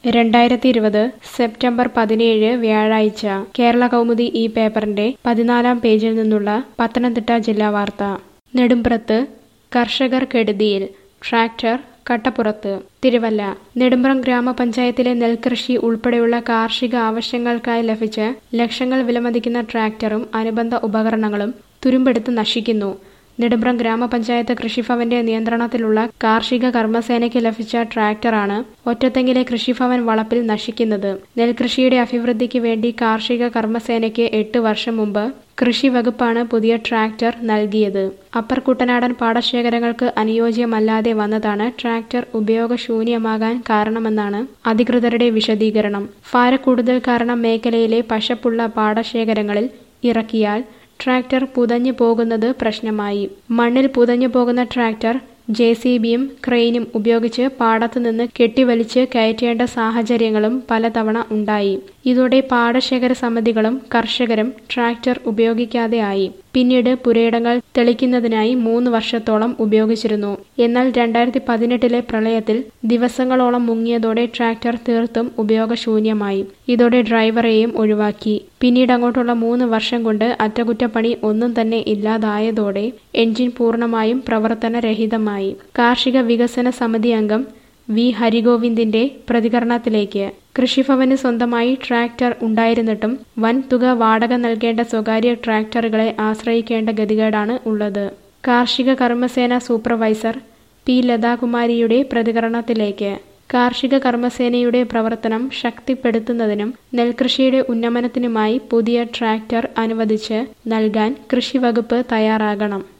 രണ്ടായിരത്തി ഇരുപത് സെപ്റ്റംബർ പതിനേഴ് വ്യാഴാഴ്ച കേരള കൗമുദി ഈ പേപ്പറിന്റെ പതിനാലാം പേജിൽ നിന്നുള്ള പത്തനംതിട്ട ജില്ലാ വാർത്ത നെടുമ്പ്രത്ത് കർഷകർ കെടുതിയിൽ ട്രാക്ടർ കട്ടപ്പുറത്ത് തിരുവല്ല നെടുമ്പ്രം ഗ്രാമപഞ്ചായത്തിലെ നെൽകൃഷി ഉൾപ്പെടെയുള്ള കാർഷിക ആവശ്യങ്ങൾക്കായി ലഭിച്ച ലക്ഷങ്ങൾ വിലമതിക്കുന്ന ട്രാക്ടറും അനുബന്ധ ഉപകരണങ്ങളും തുരുമ്പെടുത്ത് നശിക്കുന്നു നെടുമ്പ്രം ഗ്രാമപഞ്ചായത്ത് കൃഷിഭവന്റെ നിയന്ത്രണത്തിലുള്ള കാർഷിക കർമ്മസേനയ്ക്ക് ലഭിച്ച ട്രാക്ടറാണ് ഒറ്റത്തെങ്ങിലെ കൃഷിഭവൻ വളപ്പിൽ നശിക്കുന്നത് നെൽകൃഷിയുടെ അഭിവൃദ്ധിക്ക് വേണ്ടി കാർഷിക കർമ്മസേനയ്ക്ക് എട്ട് വർഷം മുമ്പ് കൃഷി വകുപ്പാണ് പുതിയ ട്രാക്ടർ നൽകിയത് അപ്പർ കുട്ടനാടൻ പാടശേഖരങ്ങൾക്ക് അനുയോജ്യമല്ലാതെ വന്നതാണ് ട്രാക്ടർ ഉപയോഗശൂന്യമാകാൻ കാരണമെന്നാണ് അധികൃതരുടെ വിശദീകരണം ഭാരക്കൂടുതൽ കാരണം മേഖലയിലെ പശപ്പുള്ള പാടശേഖരങ്ങളിൽ ഇറക്കിയാൽ ട്രാക്ടർ പുതഞ്ഞു പോകുന്നത് പ്രശ്നമായി മണ്ണിൽ പുതഞ്ഞു പോകുന്ന ട്രാക്ടർ ജെ സി ബിയും ക്രെയിനും ഉപയോഗിച്ച് പാടത്തു നിന്ന് കെട്ടിവലിച്ച് കയറ്റേണ്ട സാഹചര്യങ്ങളും പലതവണ ഉണ്ടായി ഇതോടെ പാടശേഖര സമിതികളും കർഷകരും ട്രാക്ടർ ഉപയോഗിക്കാതെ ആയി പിന്നീട് പുരയിടങ്ങൾ തെളിക്കുന്നതിനായി മൂന്ന് വർഷത്തോളം ഉപയോഗിച്ചിരുന്നു എന്നാൽ രണ്ടായിരത്തി പതിനെട്ടിലെ പ്രളയത്തിൽ ദിവസങ്ങളോളം മുങ്ങിയതോടെ ട്രാക്ടർ തീർത്തും ഉപയോഗശൂന്യമായി ഇതോടെ ഡ്രൈവറെയും ഒഴിവാക്കി പിന്നീട് അങ്ങോട്ടുള്ള മൂന്ന് വർഷം കൊണ്ട് അറ്റകുറ്റപ്പണി ഒന്നും തന്നെ ഇല്ലാതായതോടെ എഞ്ചിൻ പൂർണ്ണമായും പ്രവർത്തനരഹിതമായി കാർഷിക വികസന സമിതി അംഗം വി ഹരിഗോവിന്ദിന്റെ പ്രതികരണത്തിലേക്ക് കൃഷിഭവന് സ്വന്തമായി ട്രാക്ടർ ഉണ്ടായിരുന്നിട്ടും വൻ തുക വാടക നൽകേണ്ട സ്വകാര്യ ട്രാക്ടറുകളെ ആശ്രയിക്കേണ്ട ഗതികേടാണ് ഉള്ളത് കാർഷിക കർമ്മസേന സൂപ്പർവൈസർ പി ലതാകുമാരിയുടെ പ്രതികരണത്തിലേക്ക് കാർഷിക കർമ്മസേനയുടെ പ്രവർത്തനം ശക്തിപ്പെടുത്തുന്നതിനും നെൽകൃഷിയുടെ ഉന്നമനത്തിനുമായി പുതിയ ട്രാക്ടർ അനുവദിച്ച് നൽകാൻ കൃഷിവകുപ്പ് തയ്യാറാകണം